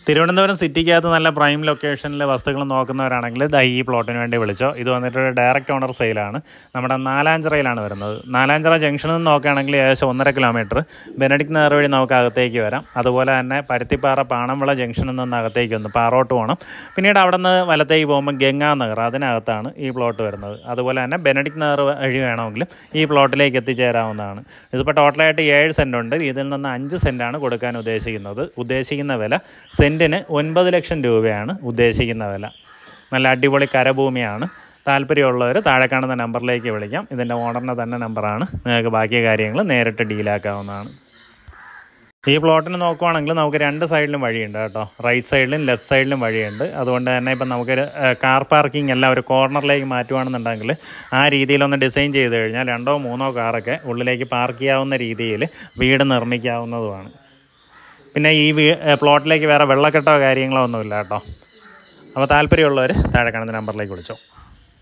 തിരുവനന്തപുരം സിറ്റിക്കകത്ത് നല്ല പ്രൈം ലൊക്കേഷനിൽ വസ്തുക്കൾ നോക്കുന്നവരാണെങ്കിൽ ദാ ഈ പ്ലോട്ടിന് വേണ്ടി വിളിച്ചോ ഇത് വന്നിട്ട് ഒരു ഡയറക്റ്റ് ഓണർ സെയിലാണ് നമ്മുടെ നാലാഞ്ചിറയിലാണ് വരുന്നത് നാലാഞ്ചിറ ജംഗ്ഷനിൽ നിന്ന് നോക്കുകയാണെങ്കിൽ ഏകദേശം ഒന്നര കിലോമീറ്റർ ബെനഡിക് നേർ വഴി നമുക്ക് അകത്തേക്ക് വരാം അതുപോലെ തന്നെ പരുത്തിപ്പാറ പാണംവിള ജംഗ്ഷനിൽ നിന്ന് അകത്തേക്ക് ഒന്ന് പാറോട്ട് പോകണം പിന്നീട് അവിടെ നിന്ന് വലത്തേക്ക് പോകുമ്പോൾ ഗംഗാ നഗർ അതിനകത്താണ് ഈ പ്ലോട്ട് വരുന്നത് അതുപോലെ തന്നെ ബെനഡിക് നേർ വഴി വേണമെങ്കിലും ഈ പ്ലോട്ടിലേക്ക് എത്തിച്ചേരാവുന്നതാണ് ഇതിപ്പോൾ ടോട്ടലായിട്ട് ഏഴ് സെൻറ്റ് ഉണ്ട് ഇതിൽ നിന്ന് അഞ്ച് സെൻറ്റാണ് കൊടുക്കാൻ ഉദ്ദേശിക്കുന്നത് ഉദ്ദേശിക്കുന്ന വില സെൻറ്റിന് ഒൻപത് ലക്ഷം രൂപയാണ് ഉദ്ദേശിക്കുന്ന വില നല്ല അടിപൊളി കരഭൂമിയാണ് താല്പര്യമുള്ളവർ താഴെ കാണുന്ന നമ്പറിലേക്ക് വിളിക്കാം ഇതിൻ്റെ ഓണറിൻ്റെ തന്നെ നമ്പറാണ് നിങ്ങൾക്ക് ബാക്കി കാര്യങ്ങൾ നേരിട്ട് ഡീലാക്കാവുന്നതാണ് ഈ പ്ലോട്ടിന് നോക്കുവാണെങ്കിൽ നമുക്ക് രണ്ട് സൈഡിലും വഴിയുണ്ട് കേട്ടോ റൈറ്റ് സൈഡിലും ലെഫ്റ്റ് സൈഡിലും വഴിയുണ്ട് അതുകൊണ്ട് തന്നെ ഇപ്പം നമുക്കൊരു കാർ പാർക്കിംഗ് എല്ലാം ഒരു കോർണറിലേക്ക് മാറ്റുവാണെന്നുണ്ടെങ്കിൽ ആ രീതിയിലൊന്ന് ഡിസൈൻ ചെയ്ത് കഴിഞ്ഞാൽ രണ്ടോ മൂന്നോ കാറൊക്കെ ഉള്ളിലേക്ക് പാർക്ക് ചെയ്യാവുന്ന രീതിയിൽ വീട് നിർമ്മിക്കാവുന്നതുമാണ് പിന്നെ ഈ വീ പ്ലോട്ടിലേക്ക് വേറെ വെള്ളക്കെട്ടോ കാര്യങ്ങളോ ഒന്നുമില്ല കേട്ടോ അപ്പോൾ താല്പര്യമുള്ളവർ താഴെ കാണുന്ന നമ്പറിലേക്ക് വിളിച്ചോ